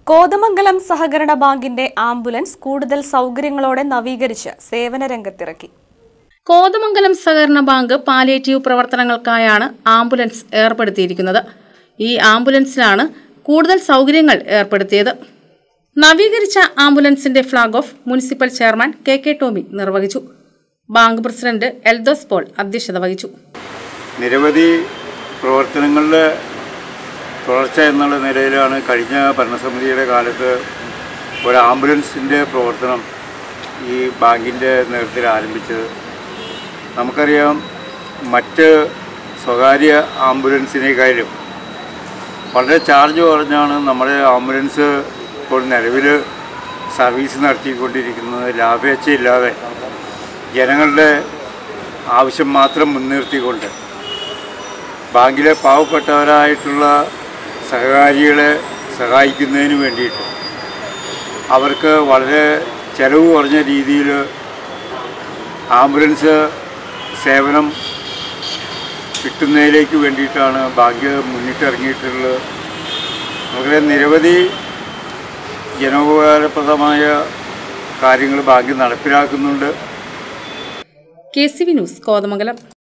കോതമംഗലം സഹകരണ ബാങ്കിന്റെ ആംബുലൻസ് കൂടുതൽ സൗകര്യങ്ങളോടെ നവീകരിച്ച് സേവന രംഗത്തിറക്കി കോതമംഗലം സഹകരണ ബാങ്ക് പാലിയേറ്റീവ് പ്രവർത്തനങ്ങൾക്കായാണ് ആംബുലൻസ് ഏർപ്പെടുത്തിയിരിക്കുന്നത് ഈ ആംബുലൻസിലാണ് കൂടുതൽ സൗകര്യങ്ങൾ ഏർപ്പെടുത്തിയത് നവീകരിച്ച ആംബുലൻസിന്റെ flag off municipal chairman K K Tomy നിർവഹിച്ചു ബാങ്ക് പ്രസിഡന്റ് എൽദോസ് പോൾ അധ്യക്ഷത വഹിച്ചു നിരവധി പ്രവർത്തനങ്ങളുടെ തുടർച്ച എന്നുള്ള നിലയിലാണ് കഴിഞ്ഞ ഭരണസമിതിയുടെ കാലത്ത് ഒരു ആംബുലൻസിൻ്റെ പ്രവർത്തനം ഈ ബാങ്കിൻ്റെ നേതൃത്വത്തിൽ ആരംഭിച്ചത് നമുക്കറിയാം മറ്റ് സ്വകാര്യ ആംബുലൻസിനേക്കാളും വളരെ ചാർജ് കുറഞ്ഞാണ് നമ്മുടെ ആംബുലൻസ് ഇപ്പോൾ നിലവിൽ സർവീസ് നടത്തിക്കൊണ്ടിരിക്കുന്നത് ലാഭേച്ഛയില്ലാതെ ജനങ്ങളുടെ ആവശ്യം മാത്രം മുൻനിർത്തിക്കൊണ്ട് ബാങ്കിലെ പാവപ്പെട്ടവരായിട്ടുള്ള സഹകാരികളെ സഹായിക്കുന്നതിന് വേണ്ടിയിട്ട് അവർക്ക് വളരെ ചെലവ് കുറഞ്ഞ രീതിയിൽ ആംബുലൻസ് സേവനം കിട്ടുന്നതിലേക്ക് വേണ്ടിയിട്ടാണ് ബാങ്ക് മുന്നിട്ടിറങ്ങിയിട്ടുള്ളത് നമുക്കറിയാം നിരവധി ജനോപകാരപ്രദമായ കാര്യങ്ങൾ ബാങ്ക് നടപ്പിലാക്കുന്നുണ്ട് K C V news Kothamangalam